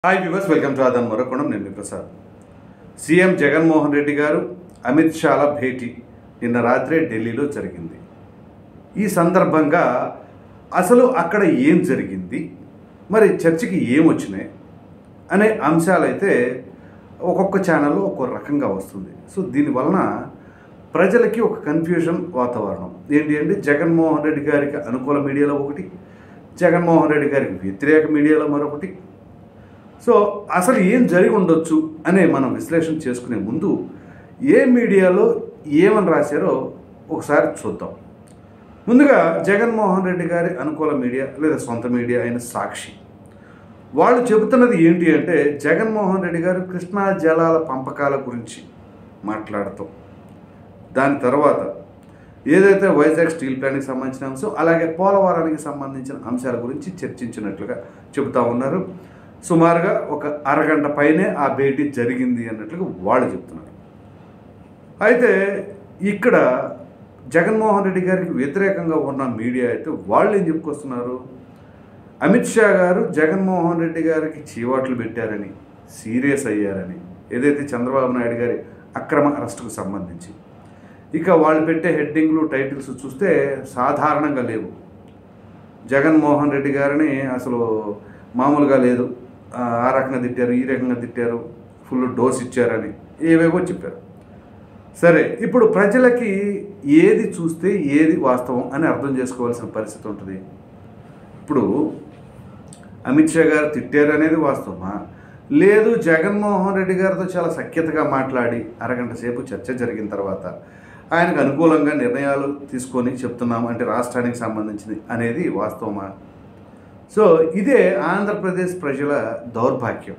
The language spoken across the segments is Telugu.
హాయ్ వ్యూవర్స్ వెల్కమ్ టు ఆదాన్ మరొకొండం నేను మీ ప్రసాద్ సీఎం జగన్మోహన్ రెడ్డి గారు అమిత్ షాల భేటీ నిన్న రాత్రే ఢిల్లీలో జరిగింది ఈ సందర్భంగా అసలు అక్కడ ఏం జరిగింది మరి చర్చకి ఏం వచ్చినాయి అనే అంశాలైతే ఒక్కొక్క ఛానల్లో ఒక్కో రకంగా వస్తుంది సో దీనివలన ప్రజలకి ఒక కన్ఫ్యూజన్ వాతావరణం ఏంటి అంటే జగన్మోహన్ రెడ్డి గారికి అనుకూల మీడియాలో ఒకటి జగన్మోహన్ రెడ్డి గారికి వ్యతిరేక మీడియాలో మరొకటి సో అసలు ఏం జరిగి ఉండొచ్చు అనే మనం విశ్లేషణ చేసుకునే ముందు ఏ మీడియాలో ఏమని రాశారో ఒకసారి చూద్దాం ముందుగా జగన్మోహన్ రెడ్డి గారి అనుకూల మీడియా లేదా సొంత మీడియా అయిన సాక్షి వాళ్ళు చెబుతున్నది ఏంటి అంటే జగన్మోహన్ రెడ్డి గారు కృష్ణా జలాల పంపకాల గురించి మాట్లాడతాం దాని తర్వాత ఏదైతే వైజాగ్ స్టీల్ ప్లాంట్కి సంబంధించిన అంశం అలాగే పోలవరానికి సంబంధించిన అంశాల గురించి చర్చించినట్లుగా చెబుతా ఉన్నారు సుమారుగా ఒక అరగంట పైనే ఆ భేటీ జరిగింది అన్నట్లుగా వాళ్ళు చెప్తున్నారు అయితే ఇక్కడ జగన్మోహన్ రెడ్డి గారికి వ్యతిరేకంగా ఉన్న మీడియా అయితే వాళ్ళు ఏం చెప్పుకొస్తున్నారు అమిత్ షా గారు జగన్మోహన్ రెడ్డి గారికి చీవాట్లు పెట్టారని సీరియస్ అయ్యారని ఏదైతే చంద్రబాబు నాయుడు గారి అక్రమ అరెస్టుకు సంబంధించి ఇక వాళ్ళు పెట్టే హెడ్డింగ్లు టైటిల్స్ చూస్తే సాధారణంగా లేవు జగన్మోహన్ రెడ్డి గారిని అసలు మామూలుగా లేదు ఆ ఆ రకంగా తిట్టారు ఈ రకంగా తిట్టారు ఫుల్ డోస్ ఇచ్చారని ఏవేవో చెప్పారు సరే ఇప్పుడు ప్రజలకి ఏది చూస్తే ఏది వాస్తవం అని అర్థం చేసుకోవాల్సిన పరిస్థితి ఉంటుంది ఇప్పుడు అమిత్ షా గారు తిట్టారు అనేది వాస్తవమా లేదు జగన్మోహన్ రెడ్డి గారితో చాలా సఖ్యతగా మాట్లాడి అరగంట సేపు చర్చ జరిగిన తర్వాత ఆయనకు అనుకూలంగా నిర్ణయాలు తీసుకొని చెప్తున్నాం అంటే రాష్ట్రానికి సంబంధించింది అనేది వాస్తవమా సో ఇదే ఆంధ్రప్రదేశ్ ప్రజల దౌర్భాగ్యం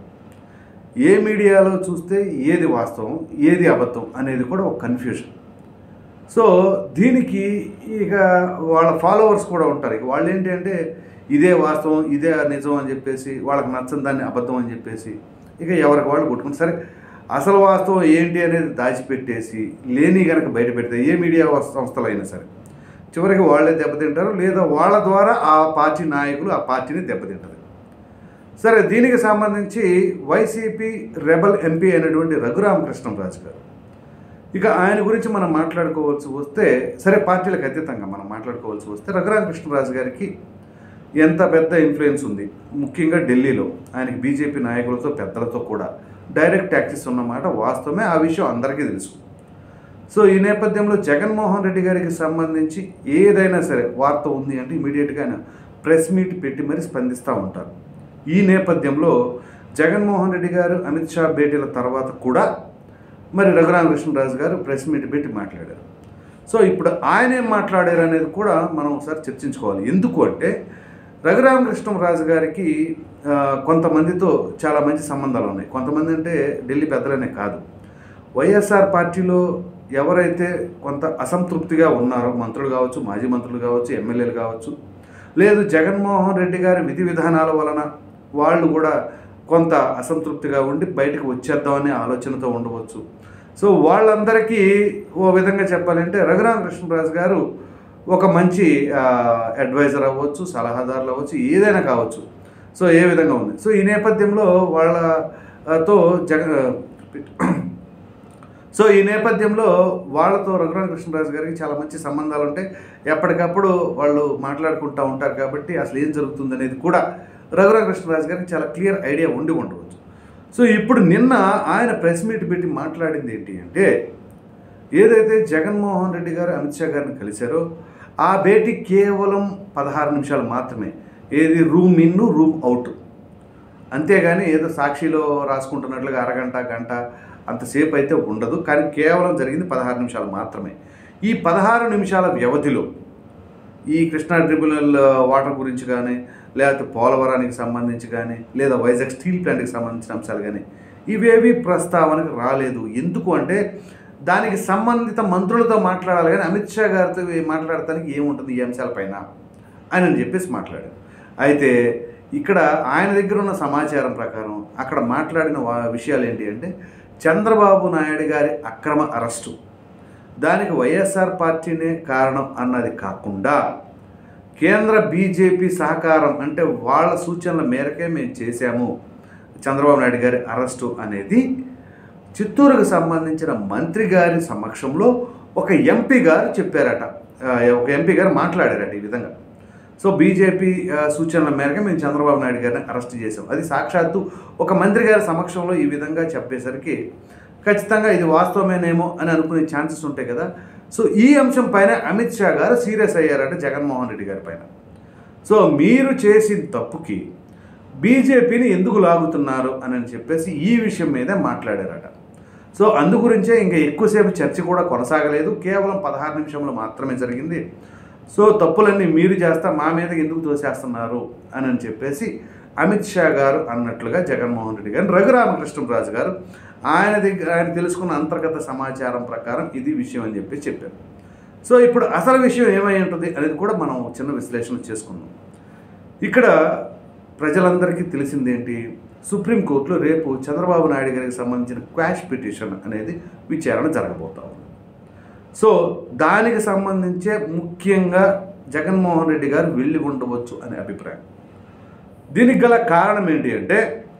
ఏ మీడియాలో చూస్తే ఏది వాస్తవం ఏది అబద్ధం అనేది కూడా ఒక కన్ఫ్యూజన్ సో దీనికి ఇక వాళ్ళ ఫాలోవర్స్ కూడా ఉంటారు ఇక వాళ్ళు ఏంటి అంటే ఇదే వాస్తవం ఇదే నిజం అని చెప్పేసి వాళ్ళకి నచ్చని దాన్ని అబద్ధం అని చెప్పేసి ఇక ఎవరికి వాళ్ళు కొట్టుకుని సరే అసలు వాస్తవం ఏంటి అనేది దాచిపెట్టేసి లేని కనుక బయట పెడితే ఏ మీడియా సంస్థలు అయినా సరే చివరికి వాళ్ళే దెబ్బతింటారు లేదా వాళ్ళ ద్వారా ఆ పార్టీ నాయకులు ఆ పార్టీని దెబ్బతింటారు సరే దీనికి సంబంధించి వైసీపీ రెబల్ ఎంపీ అయినటువంటి రఘురామకృష్ణరాజు గారు ఇక ఆయన గురించి మనం మాట్లాడుకోవాల్సి వస్తే సరే పార్టీలకు అతీతంగా మనం మాట్లాడుకోవాల్సి వస్తే రఘురామకృష్ణరాజు గారికి ఎంత పెద్ద ఇన్ఫ్లుయెన్స్ ఉంది ముఖ్యంగా ఢిల్లీలో ఆయనకి బీజేపీ నాయకులతో పెద్దలతో కూడా డైరెక్ట్ యాక్సెస్ ఉన్నమాట వాస్తవమే ఆ విషయం అందరికీ తెలుసు సో ఈ నేపథ్యంలో జగన్మోహన్ రెడ్డి గారికి సంబంధించి ఏదైనా సరే వార్త ఉంది అంటే ఇమీడియట్గా ఆయన ప్రెస్ మీట్ పెట్టి మరీ స్పందిస్తూ ఉంటారు ఈ నేపథ్యంలో జగన్మోహన్ రెడ్డి గారు అమిత్ షా భేటీల తర్వాత కూడా మరి రఘురామకృష్ణరాజు గారు ప్రెస్ మీట్ పెట్టి మాట్లాడారు సో ఇప్పుడు ఆయన ఏం మాట్లాడారు అనేది కూడా మనం ఒకసారి చర్చించుకోవాలి ఎందుకు అంటే రఘురామకృష్ణరాజు గారికి ఆ, కొంతమందితో చాలా మంచి సంబంధాలు ఉన్నాయి కొంతమంది అంటే ఢిల్లీ పెద్దలనే కాదు వైఎస్ఆర్ పార్టీలో ఎవరైతే కొంత అసంతృప్తిగా ఉన్నారో మంత్రులు కావచ్చు మాజీ మంత్రులు కావచ్చు ఎమ్మెల్యేలు కావచ్చు లేదు జగన్మోహన్ రెడ్డి గారి విధి విధానాల వలన వాళ్ళు కూడా కొంత అసంతృప్తిగా ఉండి బయటకు వచ్చేద్దామనే ఆలోచనతో ఉండవచ్చు సో వాళ్ళందరికీ ఓ విధంగా చెప్పాలంటే రఘురామకృష్ణరాజు గారు ఒక మంచి అడ్వైజర్ అవ్వచ్చు సలహాదారులు అవ్వచ్చు ఏదైనా కావచ్చు సో ఏ విధంగా ఉంది సో ఈ నేపథ్యంలో వాళ్ళతో జగ సో ఈ నేపథ్యంలో వాళ్ళతో రఘురామకృష్ణరాజు గారికి చాలా మంచి సంబంధాలు ఉంటాయి ఎప్పటికప్పుడు వాళ్ళు మాట్లాడుకుంటూ ఉంటారు కాబట్టి అసలు ఏం జరుగుతుంది అనేది కూడా రఘురామకృష్ణరాజు గారికి చాలా క్లియర్ ఐడియా ఉండి ఉండవచ్చు సో ఇప్పుడు నిన్న ఆయన ప్రెస్ మీట్ పెట్టి మాట్లాడింది ఏంటి అంటే ఏదైతే జగన్మోహన్ రెడ్డి గారు అమిత్ షా గారిని కలిశారో ఆ భేటీ కేవలం పదహారు నిమిషాలు మాత్రమే ఏది రూమ్ ఇన్ రూమ్ అవుట్ అంతేగాని ఏదో సాక్షిలో రాసుకుంటున్నట్లుగా అరగంట గంట అంతసేపు అయితే ఉండదు కానీ కేవలం జరిగింది పదహారు నిమిషాలు మాత్రమే ఈ పదహారు నిమిషాల వ్యవధిలో ఈ కృష్ణా ట్రిబ్యునల్ వాటర్ గురించి కానీ లేకపోతే పోలవరానికి సంబంధించి కానీ లేదా వైజాగ్ స్టీల్ ప్లాంట్కి సంబంధించిన అంశాలు కానీ ఇవేవి ప్రస్తావనకు రాలేదు ఎందుకు అంటే దానికి సంబంధిత మంత్రులతో మాట్లాడాలి కానీ అమిత్ షా గారితో మాట్లాడటానికి ఏముంటుంది ఈ అంశాలపైన అని చెప్పేసి మాట్లాడారు అయితే ఇక్కడ ఆయన దగ్గర ఉన్న సమాచారం ప్రకారం అక్కడ మాట్లాడిన వా- విషయాలు ఏంటి అంటే చంద్రబాబు నాయుడు గారి అక్రమ అరెస్టు దానికి వైఎస్ఆర్ పార్టీనే కారణం అన్నది కాకుండా కేంద్ర బీజేపీ సహకారం అంటే వాళ్ళ సూచనల మేరకే మేము చేశాము చంద్రబాబు నాయుడు గారి అరెస్టు అనేది చిత్తూరుకు సంబంధించిన మంత్రి గారి సమక్షంలో ఒక ఎంపీ గారు చెప్పారట ఆ, ఒక ఎంపీ గారు మాట్లాడారట ఈ విధంగా సో బీజేపీ ఆ, సూచనల మేరకు మేము చంద్రబాబు నాయుడు గారిని అరెస్ట్ చేసాం అది సాక్షాత్తు ఒక మంత్రి గారి సమక్షంలో ఈ విధంగా చెప్పేసరికి ఖచ్చితంగా ఇది వాస్తవమేనేమో అని అనుకునే ఛాన్సెస్ ఉంటాయి కదా సో ఈ అంశం పైన అమిత్ షా గారు సీరియస్ అయ్యారట జగన్మోహన్ రెడ్డి గారి పైన సో మీరు చేసిన తప్పుకి బీజేపీని ఎందుకు లాగుతున్నారు అని అని చెప్పేసి ఈ విషయం మీదే మాట్లాడారట సో అందు గురించే ఇంకా ఎక్కువసేపు చర్చ కూడా కొనసాగలేదు కేవలం పదహారు నిమిషంలో మాత్రమే జరిగింది సో తప్పులన్నీ మీరు చేస్తా మా మీదకి ఎందుకు తోసేస్తున్నారు అని అని చెప్పేసి అమిత్ షా గారు అన్నట్లుగా జగన్మోహన్ రెడ్డి గారు రఘురామకృష్ణరాజు గారు ఆయన దగ్గర ఆయన తెలుసుకున్న అంతర్గత సమాచారం ప్రకారం ఇది విషయం అని చెప్పి చెప్పారు సో ఇప్పుడు అసలు విషయం ఏమై ఉంటుంది అనేది కూడా మనం చిన్న విశ్లేషణ చేసుకుందాం ఇక్కడ ప్రజలందరికీ తెలిసిందేంటి సుప్రీంకోర్టులో రేపు చంద్రబాబు నాయుడు గారికి సంబంధించిన క్వాష్ పిటిషన్ అనేది విచారణ జరగబోతా ఉంది సో దానికి సంబంధించే ముఖ్యంగా జగన్మోహన్ రెడ్డి గారు వెళ్ళి ఉండవచ్చు అనే అభిప్రాయం దీనికి గల కారణం ఏంటి అంటే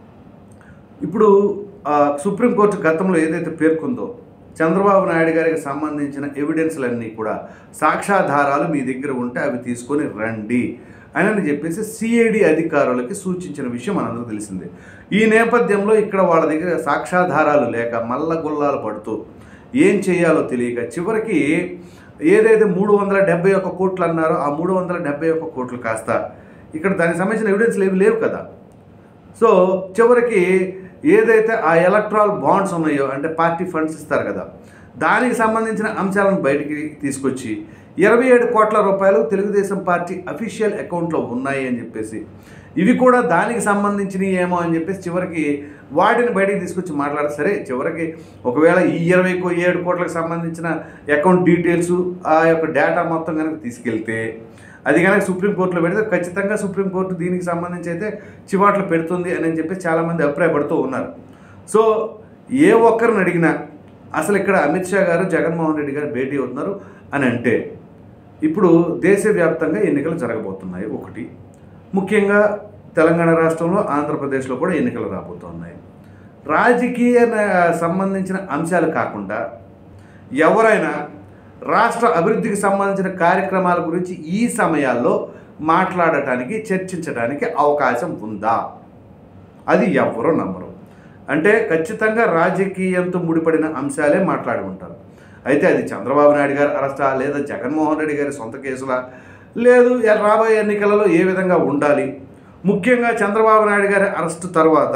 ఇప్పుడు ఆ, సుప్రీంకోర్టు గతంలో ఏదైతే పేర్కొందో చంద్రబాబు నాయుడు గారికి సంబంధించిన ఎవిడెన్స్లన్నీ కూడా సాక్ష్యాధారాలు మీ దగ్గర ఉంటే అవి తీసుకొని రండి అని అని చెప్పేసి సిఐడి అధికారులకి సూచించిన విషయం మనందరూ తెలిసిందే ఈ నేపథ్యంలో ఇక్కడ వాళ్ళ దగ్గర సాక్ష్యాధారాలు లేక మల్ల గుల్లాలు పడుతూ ఏం చేయాలో తెలియక చివరికి ఏదైతే మూడు వందల డెబ్బై ఒక్క కోట్లు అన్నారో ఆ మూడు వందల డెబ్బై ఒక్క కోట్లు కాస్త ఇక్కడ దానికి సంబంధించిన ఎవిడెన్స్లు ఏవి లేవు కదా సో చివరికి ఏదైతే ఆ ఎలక్ట్రాల్ బాండ్స్ ఉన్నాయో అంటే పార్టీ ఫండ్స్ ఇస్తారు కదా దానికి సంబంధించిన అంశాలను బయటికి తీసుకొచ్చి ఇరవై ఏడు కోట్ల రూపాయలు తెలుగుదేశం పార్టీ అఫీషియల్ అకౌంట్లో ఉన్నాయి అని చెప్పేసి ఇవి కూడా దానికి సంబంధించినవి ఏమో అని చెప్పేసి చివరికి వాటిని బయటికి తీసుకొచ్చి మాట్లాడితే సరే చివరికి ఒకవేళ ఈ ఇరవై కో- ఏడు కోట్లకు సంబంధించిన అకౌంట్ డీటెయిల్స్ ఆ యొక్క డేటా మొత్తం కనుక తీసుకెళ్తే అది కనుక సుప్రీంకోర్టులో పెడితే ఖచ్చితంగా సుప్రీంకోర్టు దీనికి సంబంధించి అయితే చివాట్లు పెడుతుంది అని చెప్పి చాలామంది అభిప్రాయపడుతూ ఉన్నారు సో ఏ ఒక్కరిని అడిగినా అసలు ఇక్కడ అమిత్ షా గారు జగన్మోహన్ రెడ్డి గారు భేటీ అవుతున్నారు అని అంటే ఇప్పుడు దేశవ్యాప్తంగా ఎన్నికలు జరగబోతున్నాయి ఒకటి ముఖ్యంగా తెలంగాణ రాష్ట్రంలో ఆంధ్రప్రదేశ్లో కూడా ఎన్నికలు రాబోతున్నాయి రాజకీయ న- సంబంధించిన అంశాలు కాకుండా ఎవరైనా రాష్ట్ర అభివృద్ధికి సంబంధించిన కార్యక్రమాల గురించి ఈ సమయాల్లో మాట్లాడటానికి చర్చించడానికి అవకాశం ఉందా అది ఎవరో నమ్మరు అంటే ఖచ్చితంగా రాజకీయంతో ముడిపడిన అంశాలే మాట్లాడి ఉంటారు అయితే అది చంద్రబాబు నాయుడు గారి అరెస్టా లేదా జగన్మోహన్ రెడ్డి గారి సొంత కేసులా లేదు ఎ- రాబోయే ఎన్నికలలో ఏ విధంగా ఉండాలి ముఖ్యంగా చంద్రబాబు నాయుడు గారి అరెస్టు తర్వాత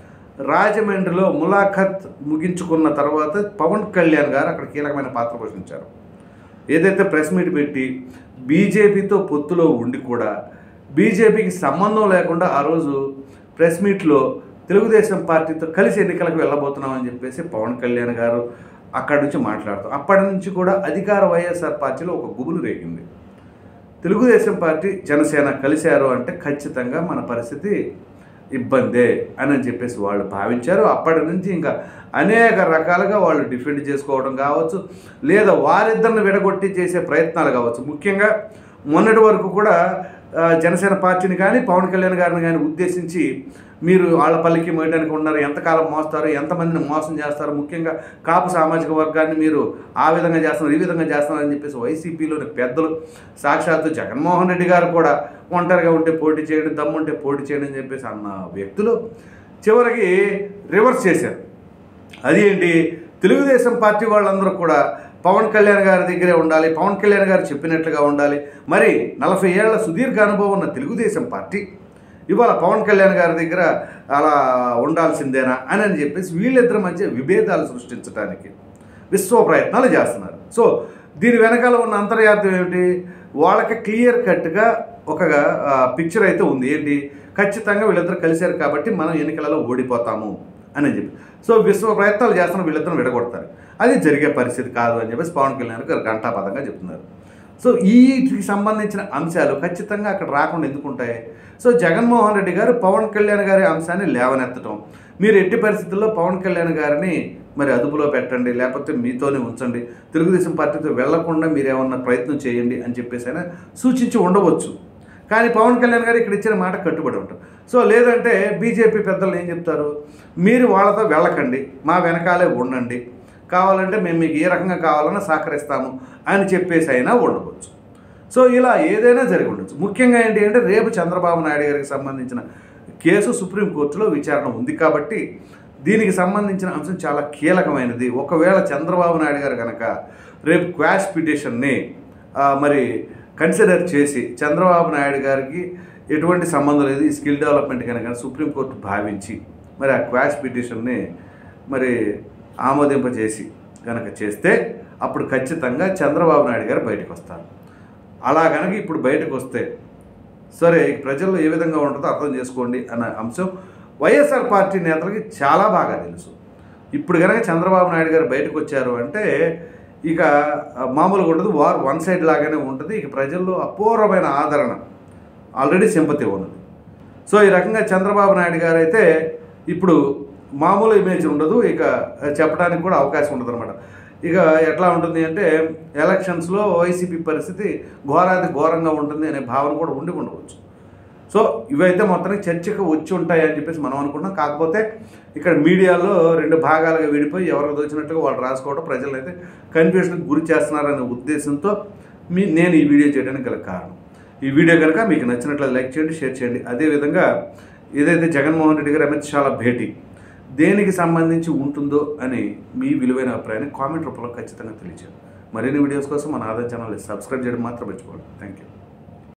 రాజమండ్రిలో ములాఖత్ ముగించుకున్న తర్వాత పవన్ కళ్యాణ్ గారు అక్కడ కీలకమైన పాత్ర పోషించారు ఏదైతే ప్రెస్ మీట్ పెట్టి బీజేపీతో పొత్తులో ఉండి కూడా బీజేపీకి సంబంధం లేకుండా ఆ రోజు ప్రెస్ మీట్లో తెలుగుదేశం పార్టీతో కలిసి ఎన్నికలకు వెళ్ళబోతున్నామని చెప్పేసి పవన్ కళ్యాణ్ గారు అక్కడి నుంచి మాట్లాడుతూ అప్పటి నుంచి కూడా అధికార వైఎస్ఆర్ పార్టీలో ఒక గుబులు రేగింది తెలుగుదేశం పార్టీ జనసేన కలిశారు అంటే ఖచ్చితంగా మన పరిస్థితి ఇబ్బందే అని చెప్పేసి వాళ్ళు భావించారు అప్పటి నుంచి ఇంకా అనేక రకాలుగా వాళ్ళు డిఫెండ్ చేసుకోవడం కావచ్చు లేదా వారిద్దరిని విడగొట్టి చేసే ప్రయత్నాలు కావచ్చు ముఖ్యంగా మొన్నటి వరకు కూడా ఆ, జనసేన పార్టీని కానీ పవన్ కళ్యాణ్ గారిని కానీ ఉద్దేశించి మీరు వాళ్ళ పల్లికి మోయడానికి ఉన్నారు ఎంతకాలం మోస్తారు ఎంతమందిని మోసం చేస్తారు ముఖ్యంగా కాపు సామాజిక వర్గాన్ని మీరు ఆ విధంగా చేస్తున్నారు ఈ విధంగా చేస్తున్నారు అని చెప్పేసి వైసీపీలోని పెద్దలు సాక్షాత్తు జగన్మోహన్ రెడ్డి గారు కూడా ఒంటరిగా ఉంటే పోటీ చేయండి దమ్ముంటే పోటీ చేయండి అని చెప్పేసి అన్న వ్యక్తులు చివరికి రివర్స్ చేశారు అది ఏంటి తెలుగుదేశం పార్టీ వాళ్ళందరూ కూడా పవన్ కళ్యాణ్ గారి దగ్గరే ఉండాలి పవన్ కళ్యాణ్ గారు చెప్పినట్లుగా ఉండాలి మరి నలభై ఏళ్ల సుదీర్ఘ అనుభవం ఉన్న తెలుగుదేశం పార్టీ ఇవాళ పవన్ కళ్యాణ్ గారి దగ్గర అలా ఉండాల్సిందేనా అని అని చెప్పేసి వీళ్ళిద్దరి మధ్య విభేదాలు సృష్టించడానికి విశ్వ ప్రయత్నాలు చేస్తున్నారు సో దీని వెనకాల ఉన్న అంతర్యార్థం ఏమిటి వాళ్ళకి క్లియర్ కట్గా ఒక పిక్చర్ అయితే ఉంది ఏంటి ఖచ్చితంగా వీళ్ళిద్దరు కలిశారు కాబట్టి మనం ఎన్నికలలో ఓడిపోతాము అని చెప్పి సో విశ్వ ప్రయత్నాలు చేస్తున్న వీళ్ళిద్దరు విడగొడతారు అది జరిగే పరిస్థితి కాదు అని చెప్పేసి పవన్ కళ్యాణ్ గారు ఘంటాపదంగా చెప్తున్నారు సో వీటికి సంబంధించిన అంశాలు ఖచ్చితంగా అక్కడ రాకుండా ఎందుకు ఉంటాయి సో జగన్మోహన్ రెడ్డి గారు పవన్ కళ్యాణ్ గారి అంశాన్ని లేవనెత్తడం మీరు ఎట్టి పరిస్థితుల్లో పవన్ కళ్యాణ్ గారిని మరి అదుపులో పెట్టండి లేకపోతే మీతోనే ఉంచండి తెలుగుదేశం పార్టీతో వెళ్లకుండా మీరు ఏమన్నా ప్రయత్నం చేయండి అని చెప్పేసి ఆయన సూచించి ఉండవచ్చు కానీ పవన్ కళ్యాణ్ గారు ఇక్కడ ఇచ్చిన మాట కట్టుబడి ఉంటారు సో లేదంటే బీజేపీ పెద్దలు ఏం చెప్తారు మీరు వాళ్ళతో వెళ్ళకండి మా వెనకాలే ఉండండి కావాలంటే మేము మీకు ఏ రకంగా కావాలన్నా సహకరిస్తాము అని చెప్పేసి అయినా ఉండవచ్చు సో ఇలా ఏదైనా జరిగి ఉండొచ్చు ముఖ్యంగా ఏంటి అంటే రేపు చంద్రబాబు నాయుడు గారికి సంబంధించిన కేసు సుప్రీంకోర్టులో విచారణ ఉంది కాబట్టి దీనికి సంబంధించిన అంశం చాలా కీలకమైనది ఒకవేళ చంద్రబాబు నాయుడు గారు కనుక రేపు క్వాష్ పిటిషన్ని ఆ, మరి కన్సిడర్ చేసి చంద్రబాబు నాయుడు గారికి ఎటువంటి సంబంధం లేదు ఈ స్కిల్ డెవలప్మెంట్ కనుక సుప్రీంకోర్టు భావించి మరి ఆ క్వాష్ పిటిషన్ని మరి ఆమోదింపజేసి కనుక చేస్తే అప్పుడు ఖచ్చితంగా చంద్రబాబు నాయుడు గారు బయటకు వస్తారు అలా కనుక ఇప్పుడు బయటకు వస్తే సరే ప్రజల్లో ఏ విధంగా ఉంటుందో అర్థం చేసుకోండి అన్న అంశం వైఎస్ఆర్ పార్టీ నేతలకి చాలా బాగా తెలుసు ఇప్పుడు కనుక చంద్రబాబు నాయుడు గారు బయటకు వచ్చారు అంటే ఇక మామూలుగా ఉండదు వార్ వన్ సైడ్ లాగానే ఉంటుంది ఇక ప్రజల్లో అపూర్వమైన ఆదరణ ఆల్రెడీ సింపతి ఉన్నది సో ఈ రకంగా చంద్రబాబు నాయుడు గారు అయితే ఇప్పుడు మామూలు ఇమేజ్ ఉండదు ఇక చెప్పడానికి కూడా అవకాశం ఉండదు అనమాట ఇక ఎట్లా ఉంటుంది అంటే ఎలక్షన్స్లో వైసీపీ పరిస్థితి ఘోరాది ఘోరంగా ఉంటుంది అనే భావన కూడా ఉండి ఉండవచ్చు సో ఇవైతే మొత్తానికి చర్చకు వచ్చి ఉంటాయి అని చెప్పేసి మనం అనుకుంటున్నాం కాకపోతే ఇక్కడ మీడియాలో రెండు భాగాలుగా విడిపోయి ఎవరికి దోచినట్టుగా వాళ్ళు రాసుకోవడం ప్రజలను అయితే కన్ఫ్యూషన్కి గురి చేస్తున్నారనే ఉద్దేశంతో మీ నేను ఈ వీడియో చేయడానికి గల కారణం ఈ వీడియో కనుక మీకు నచ్చినట్లయితే లైక్ చేయండి షేర్ చేయండి అదేవిధంగా ఏదైతే జగన్మోహన్ రెడ్డి గారు అమిత్ షాల భేటీ దేనికి సంబంధించి ఉంటుందో అని మీ విలువైన అభిప్రాయాన్ని కామెంట్ రూపంలో ఖచ్చితంగా తెలియజేయండి మరిన్ని వీడియోస్ కోసం మన ఆదాయ ఛానల్ సబ్స్క్రైబ్ చేయడం మాత్రం మర్చిపోండి థ్యాంక్ యూ